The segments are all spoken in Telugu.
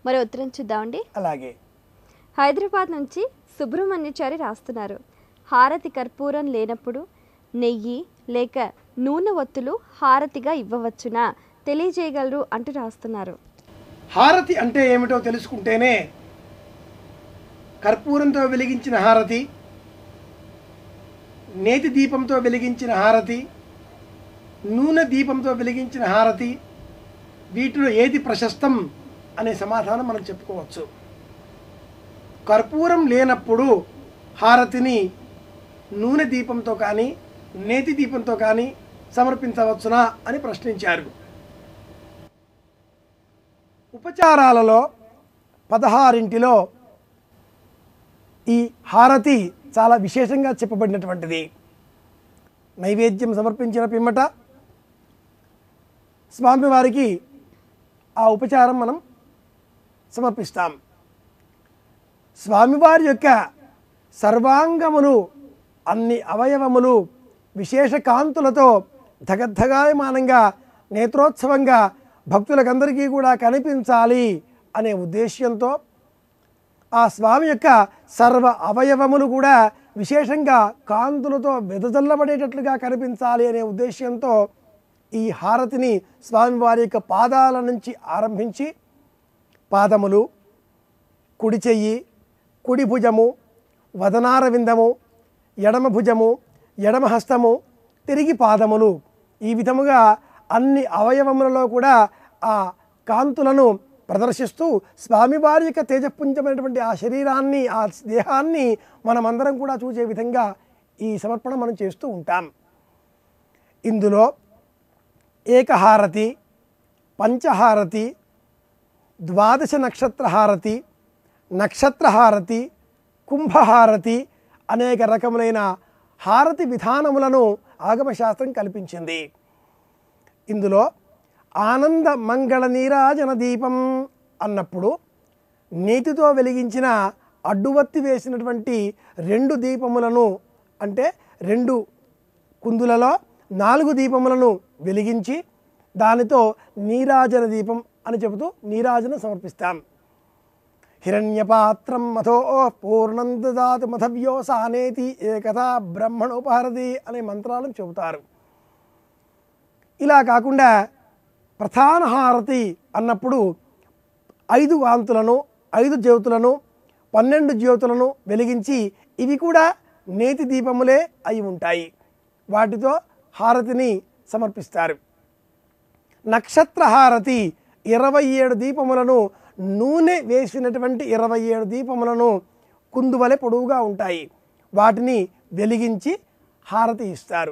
మరి ఉత్తరం చూద్దామండి అలాగే హైదరాబాద్ నుంచి సుబ్రహ్మణ్యచారి రాస్తున్నారు హారతి కర్పూరం లేనప్పుడు నెయ్యి లేక నూనె ఒత్తులు హారతిగా ఇవ్వవచ్చునా తెలియజేయగలరు అంటూ రాస్తున్నారు హారతి అంటే ఏమిటో తెలుసుకుంటేనే కర్పూరంతో వెలిగించిన హారతి నేతి దీపంతో వెలిగించిన హారతి నూనె దీపంతో వెలిగించిన హారతి వీటిలో ఏది ప్రశస్తం అనే సమాధానం మనం చెప్పుకోవచ్చు కర్పూరం లేనప్పుడు హారతిని నూనె దీపంతో కానీ నేతి దీపంతో కానీ సమర్పించవచ్చునా అని ప్రశ్నించారు ఉపచారాలలో పదహారింటిలో ఈ హారతి చాలా విశేషంగా చెప్పబడినటువంటిది నైవేద్యం సమర్పించిన పిమ్మట స్వామివారికి ఆ ఉపచారం మనం సమర్పిస్తాం స్వామివారి యొక్క సర్వాంగములు అన్ని అవయవములు విశేష కాంతులతో ధగద్ధగాయమానంగా నేత్రోత్సవంగా భక్తులకందరికీ కూడా కనిపించాలి అనే ఉద్దేశ్యంతో ఆ స్వామి యొక్క సర్వ అవయవములు కూడా విశేషంగా కాంతులతో వెదజల్లబడేటట్లుగా కనిపించాలి అనే ఉద్దేశ్యంతో ఈ హారతిని స్వామివారి యొక్క పాదాల నుంచి ఆరంభించి పాదములు కుడి చెయ్యి కుడి భుజము వదనార విందము ఎడమ భుజము ఎడమ హస్తము తిరిగి పాదములు ఈ విధముగా అన్ని అవయవములలో కూడా ఆ కాంతులను ప్రదర్శిస్తూ స్వామివారి యొక్క తేజపుంజమైనటువంటి ఆ శరీరాన్ని ఆ దేహాన్ని మనమందరం కూడా చూసే విధంగా ఈ సమర్పణ మనం చేస్తూ ఉంటాం ఇందులో ఏకహారతి పంచహారతి ద్వాదశ నక్షత్రహారతి నక్షత్రహారతి కుంభహారతి అనేక రకములైన హారతి విధానములను ఆగమశాస్త్రం కల్పించింది ఇందులో ఆనంద మంగళ నీరాజన దీపం అన్నప్పుడు నేతితో వెలిగించిన అడ్డువత్తి వేసినటువంటి రెండు దీపములను అంటే రెండు కుందులలో నాలుగు దీపములను వెలిగించి దానితో నీరాజన దీపం అని చెబుతూ నీరాజన సమర్పిస్తాం హిరణ్యపాత్రం మథో పూర్ణం దదాతు మథవ్యోసానేతి ఏకథా బ్రహ్మణోపహరది అనే మంత్రాలను చెబుతారు ఇలా కాకుండా ప్రధాన హారతి అన్నప్పుడు ఐదు కాంతులను ఐదు జ్యోతులను పన్నెండు జ్యోతులను వెలిగించి ఇవి కూడా నేతి దీపములే అయి ఉంటాయి వాటితో హారతిని సమర్పిస్తారు నక్షత్ర హారతి ఇరవై ఏడు దీపములను నూనె వేసినటువంటి ఇరవై ఏడు దీపములను కుందువలె పొడవుగా ఉంటాయి వాటిని వెలిగించి హారతి ఇస్తారు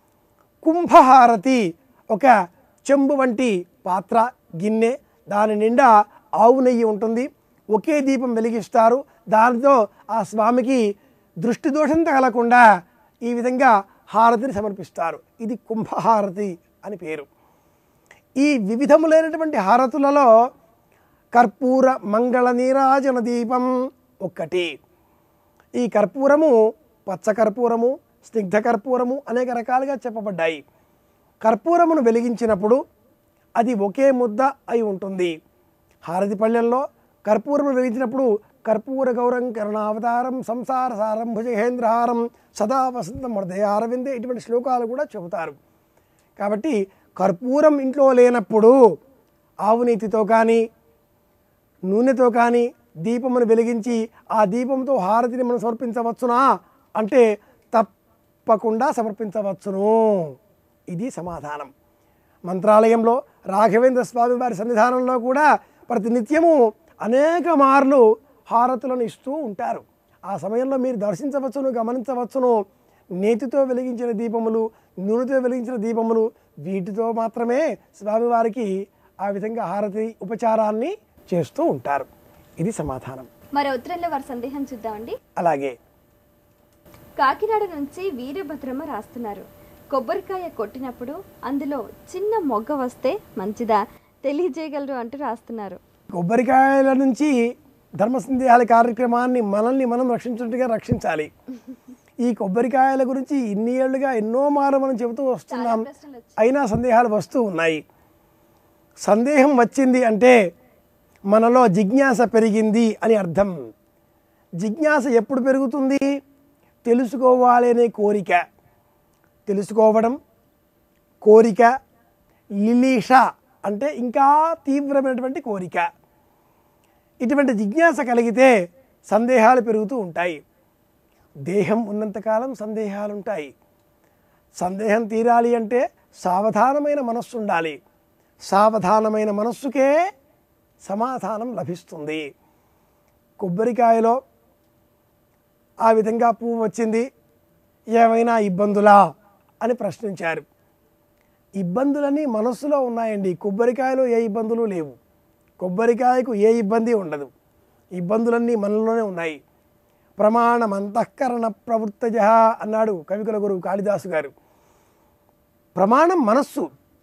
కుంభహారతి ఒక చెంబు వంటి పాత్ర గిన్నె దాని నిండా ఆవు నెయ్యి ఉంటుంది ఒకే దీపం వెలిగిస్తారు దానితో ఆ స్వామికి దృష్టి దోషం తగలకుండా ఈ విధంగా హారతిని సమర్పిస్తారు ఇది కుంభహారతి అని పేరు ఈ వివిధములైనటువంటి హారతులలో కర్పూర మంగళ నీరాజన దీపం ఒక్కటి ఈ కర్పూరము పచ్చ కర్పూరము స్నిగ్ధ కర్పూరము అనేక రకాలుగా చెప్పబడ్డాయి కర్పూరమును వెలిగించినప్పుడు అది ఒకే ముద్ద అయి ఉంటుంది హారతి పళ్ళెల్లో కర్పూరము వెలిగించినప్పుడు కర్పూర గౌరం కరుణావతారం సంసార సారం భుజహేంద్రహారం సదా వసంతం హృదయారవిందే ఇటువంటి శ్లోకాలు కూడా చెబుతారు కాబట్టి కర్పూరం ఇంట్లో లేనప్పుడు ఆవు నీతితో కానీ నూనెతో కానీ దీపమును వెలిగించి ఆ దీపంతో హారతిని మనం సమర్పించవచ్చునా అంటే తప్పకుండా సమర్పించవచ్చును ఇది సమాధానం మంత్రాలయంలో రాఘవేంద్ర స్వామి వారి సన్నిధానంలో కూడా ప్రతి నిత్యము అనేక మార్లు హారతులను ఇస్తూ ఉంటారు ఆ సమయంలో మీరు దర్శించవచ్చును గమనించవచ్చును నేతితో వెలిగించిన దీపములు నూనెతో వెలిగించిన దీపములు వీటితో మాత్రమే స్వామివారికి ఆ విధంగా హారతి ఉపచారాన్ని చేస్తూ ఉంటారు ఇది సమాధానం మరి ఉత్తరంలో వారి సందేహం చూద్దామండి అలాగే కాకినాడ నుంచి వీరభద్రమ్మ రాస్తున్నారు కొబ్బరికాయ కొట్టినప్పుడు అందులో చిన్న మొగ్గ వస్తే మంచిదా తెలియజేయగలరు అంటూ రాస్తున్నారు కొబ్బరికాయల నుంచి ధర్మ సందేహాల కార్యక్రమాన్ని మనల్ని మనం రక్షించినట్టుగా రక్షించాలి ఈ కొబ్బరికాయల గురించి ఇన్ని ఏళ్ళుగా ఎన్నో మార్లు మనం చెబుతూ వస్తున్నాం ప్రశ్నలు వచ్చాయి. అయినా సందేహాలు వస్తూ ఉన్నాయి సందేహం వచ్చింది అంటే మనలో జిజ్ఞాస పెరిగింది అని అర్థం జిజ్ఞాస ఎప్పుడు పెరుగుతుంది తెలుసుకోవాలి అనే కోరిక తెలుసుకోవడం కోరిక లిలీష అంటే ఇంకా తీవ్రమైనటువంటి కోరిక ఇటువంటి జిజ్ఞాస కలిగితే సందేహాలు పెరుగుతూ ఉంటాయి దేహం ఉన్నంతకాలం సందేహాలు ఉంటాయి సందేహం తీరాలి అంటే సావధానమైన మనస్సు ఉండాలి సావధానమైన మనస్సుకే సమాధానం లభిస్తుంది కొబ్బరికాయలో ఆ విధంగా పువ్వు వచ్చింది ఏమైనా ఇబ్బందులా అని ప్రశ్నించారు ఇబ్బందులన్నీ మనస్సులో ఉన్నాయండి కొబ్బరికాయలో ఏ ఇబ్బందులు లేవు కొబ్బరికాయకు ఏ ఇబ్బంది ఉండదు ఇబ్బందులన్నీ మనలోనే ఉన్నాయి ప్రమాణం అంతఃకరణ ప్రవృత్తజ అన్నాడు కవికుల గురువు కాళిదాసు గారు ప్రమాణం మనస్సు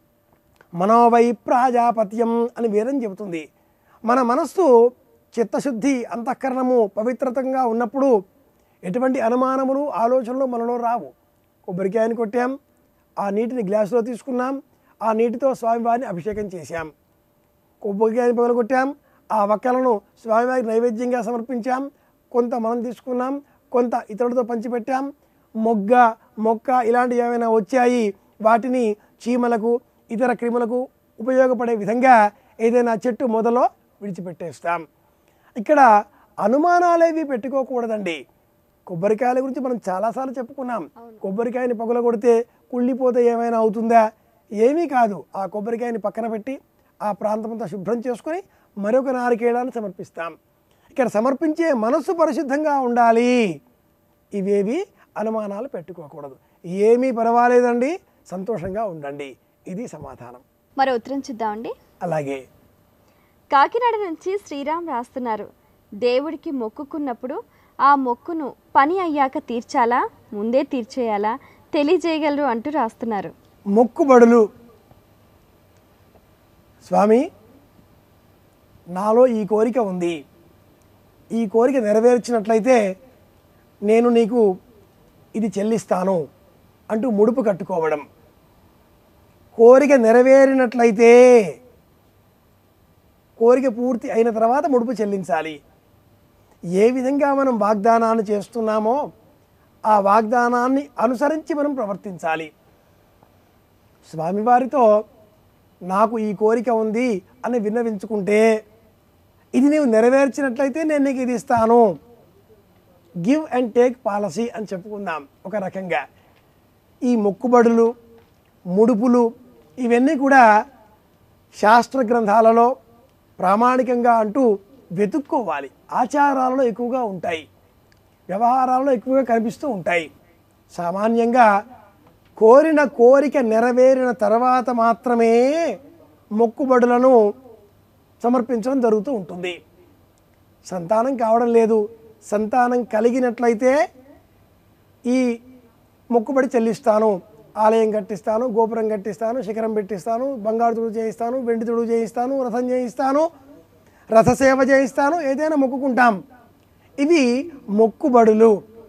మనోవై ప్రాజాపత్యం అని వేదం చెబుతుంది మన మనస్సు చిత్తశుద్ధి అంతఃకరణము పవిత్రతంగా ఉన్నప్పుడు ఎటువంటి అనుమానములు ఆలోచనలు మనలో రావు కొబ్బరికాయని కొట్టాం ఆ నీటిని గ్లాసులో తీసుకున్నాం ఆ నీటితో స్వామివారిని అభిషేకం చేశాం కొబ్బరికాయని పగలగొట్టాం ఆ వక్కలను స్వామివారికి నైవేద్యంగా సమర్పించాం కొంత మనం తీసుకున్నాం కొంత ఇతరులతో పంచిపెట్టాం మొగ్గ మొక్క ఇలాంటివి ఏమైనా వచ్చాయి వాటిని చీమలకు ఇతర క్రిములకు ఉపయోగపడే విధంగా ఏదైనా చెట్టు మొదలో విడిచిపెట్టేస్తాం ఇక్కడ అనుమానాలేవి పెట్టుకోకూడదండి కొబ్బరికాయల గురించి మనం చాలాసార్లు చెప్పుకున్నాం కొబ్బరికాయని పగులగొడితే కుళ్ళిపోతే ఏమైనా అవుతుందా ఏమీ కాదు ఆ కొబ్బరికాయని పక్కన పెట్టి ఆ ప్రాంతమంతా శుభ్రం చేసుకొని మరొక నారికేళాన్ని సమర్పిస్తాం ఇక్కడ సమర్పించే మనస్సు పరిశుద్ధంగా ఉండాలి ఇవేవి అనుమానాలు పెట్టుకోకూడదు ఏమీ పర్వాలేదండి సంతోషంగా ఉండండి ఇది సమాధానం మరో ఉత్తరం చూద్దామండి అలాగే కాకినాడ నుంచి శ్రీరామ్ రాస్తున్నారు దేవుడికి మొక్కుకున్నప్పుడు ఆ మొక్కును పని అయ్యాక తీర్చాలా ముందే తీర్చేయాలా తెలియజేయగలరు అంటూ రాస్తున్నారు మొక్కుబడులు స్వామి నాలో ఈ కోరిక ఉంది ఈ కోరిక నెరవేర్చినట్లయితే నేను నీకు ఇది చెల్లిస్తాను అంటూ ముడుపు కట్టుకోవడం కోరిక నెరవేరినట్లయితే కోరిక పూర్తి అయిన తర్వాత ముడుపు చెల్లించాలి ఏ విధంగా మనం వాగ్దానాన్ని చేస్తున్నామో ఆ వాగ్దానాన్ని అనుసరించి మనం ప్రవర్తించాలి స్వామివారితో నాకు ఈ కోరిక ఉంది అని విన్నవించుకుంటే ఇది నీవు నెరవేర్చినట్లయితే నేను నీకు ఇది ఇస్తాను గివ్ అండ్ టేక్ పాలసీ అని చెప్పుకుందాం ఒక రకంగా ఈ మొక్కుబడులు ముడుపులు ఇవన్నీ కూడా శాస్త్ర గ్రంథాలలో ప్రామాణికంగా అంటూ వెతుక్కోవాలి ఆచారాలలో ఎక్కువగా ఉంటాయి వ్యవహారాల్లో ఎక్కువగా కనిపిస్తూ ఉంటాయి సామాన్యంగా కోరిన కోరిక నెరవేరిన తర్వాత మాత్రమే మొక్కుబడులను సమర్పించడం జరుగుతూ ఉంటుంది సంతానం కావడం లేదు సంతానం కలిగినట్లయితే ఈ మొక్కుబడి చెల్లిస్తాను ఆలయం కట్టిస్తాను గోపురం కట్టిస్తాను శిఖరం పెట్టిస్తాను బంగారు తుడు చేయిస్తాను వెండి తుడు చేయిస్తాను రథం చేయిస్తాను రథసేవ చేయిస్తాను ఏదైనా మొక్కుకుంటాం ఇవి మొక్కుబడులు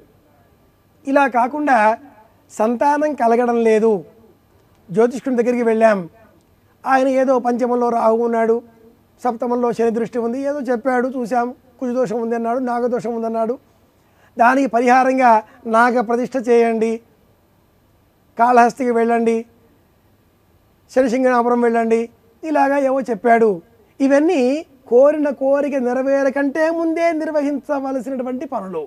ఇలా కాకుండా సంతానం కలగడం లేదు జ్యోతిష్కుని దగ్గరికి వెళ్ళాం ఆయన ఏదో పంచమంలో రాహు ఉన్నాడు సప్తమంలో శని దృష్టి ఉంది ఏదో చెప్పాడు చూసాం కుజదోషం ఉంది అన్నాడు నాగదోషం ఉందన్నాడు దానికి పరిహారంగా నాగ ప్రతిష్ఠ చేయండి కాళహస్తికి వెళ్ళండి శనిసింగనాపురం వెళ్ళండి ఇలాగా ఏవో చెప్పాడు ఇవన్నీ కోరిన కోరిక నెరవేరకంటే ముందే నిర్వహించవలసినటువంటి పనులు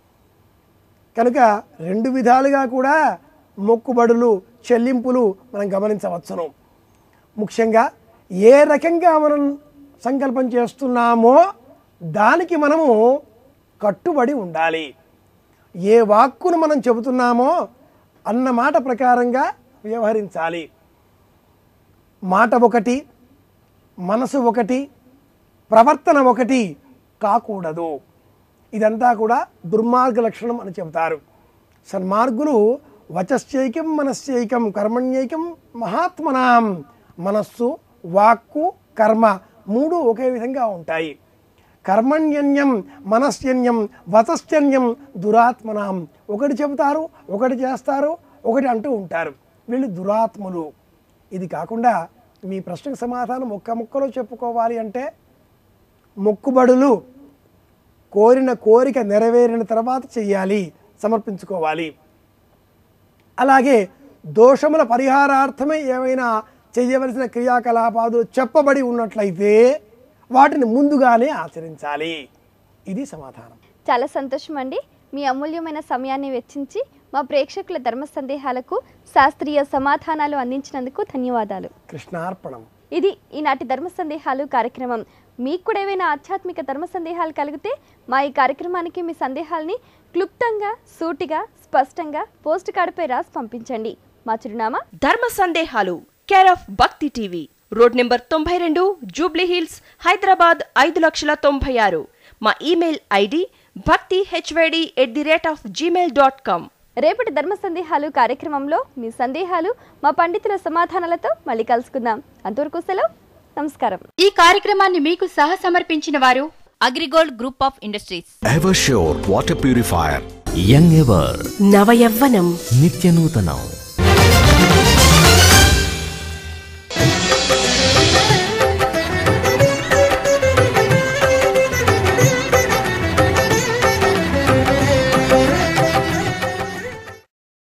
కనుక రెండు విధాలుగా కూడా మొక్కుబడులు చెల్లింపులు మనం గమనించవచ్చును ముఖ్యంగా ఏ రకంగా మనం సంకల్పం చేస్తున్నామో దానికి మనము కట్టుబడి ఉండాలి ఏ వాక్కును మనం చెబుతున్నామో అన్న మాట ప్రకారంగా వ్యవహరించాలి మాట ఒకటి మనసు ఒకటి ప్రవర్తన ఒకటి కాకూడదు ఇదంతా కూడా దుర్మార్గ లక్షణం అని చెబుతారు సన్మార్గులు వచశ్చైకం మనశ్చైకం కర్మణ్యైకం మహాత్మనాం మనస్సు వాక్కు కర్మ మూడు ఒకే విధంగా ఉంటాయి కర్మణ్యన్యం మనస్యన్యం వచశ్చన్యం దురాత్మనాం ఒకటి చెబుతారు ఒకటి చేస్తారు ఒకటి అంటూ ఉంటారు వీళ్ళు దురాత్ములు ఇది కాకుండా మీ ప్రశ్నకు సమాధానం ఒక్క ముక్కలో చెప్పుకోవాలి అంటే మొక్కుబడులు కోరిన కోరిక నెరవేరిన తర్వాత చెయ్యాలి సమర్పించుకోవాలి అలాగే దోషముల పరిహారార్థమే ఏమైనా చేయవలసిన క్రియాకలాపాలు చెప్పబడి ఉన్నట్లయితే వాటిని ముందుగానే ఆచరించాలి ఇది సమాధానం చాలా సంతోషం అండి మీ అమూల్యమైన సమయాన్ని వెచ్చించి మా ప్రేక్షకుల ధర్మ సందేహాలకు శాస్త్రీయ సమాధానాలు అందించినందుకు ధన్యవాదాలు కృష్ణార్పణం ఇది ఈనాటి ధర్మ సందేహాలు కార్యక్రమం మీకు కూడా ఏవైనా ఆధ్యాత్మిక ధర్మ సందేహాలు కలిగితే మా ఈ కార్యక్రమానికి మీ సందేహాల్ని క్లుప్తంగా సూటిగా స్పష్టంగా పోస్ట్ కార్డుపై రాసి పంపించండి మా చిరునామా ధర్మ సందేహాలు care of Bhakti TV road number తొంభై రెండు జూబ్లీ హిల్స్ హైదరాబాద్ ఐదు లక్షల తొంభై ఆరు మా email ID Bhakti HYD at the rate of Gmail dot com రేపటి ధర్మ సందేహాలు కార్యక్రమంలో మీ సందేహాలు మా పండితుల సమాధానాలతో మళ్ళీ కలుసుకుందాం అంతవరకు సెలవు నమస్కారం ఈ కార్యక్రమాన్ని మీకు సహ సమర్పించిన వారు Agrigold group of industries Eversure water purifier. Young ever. నవయవ్వనం నిత్య నూతనం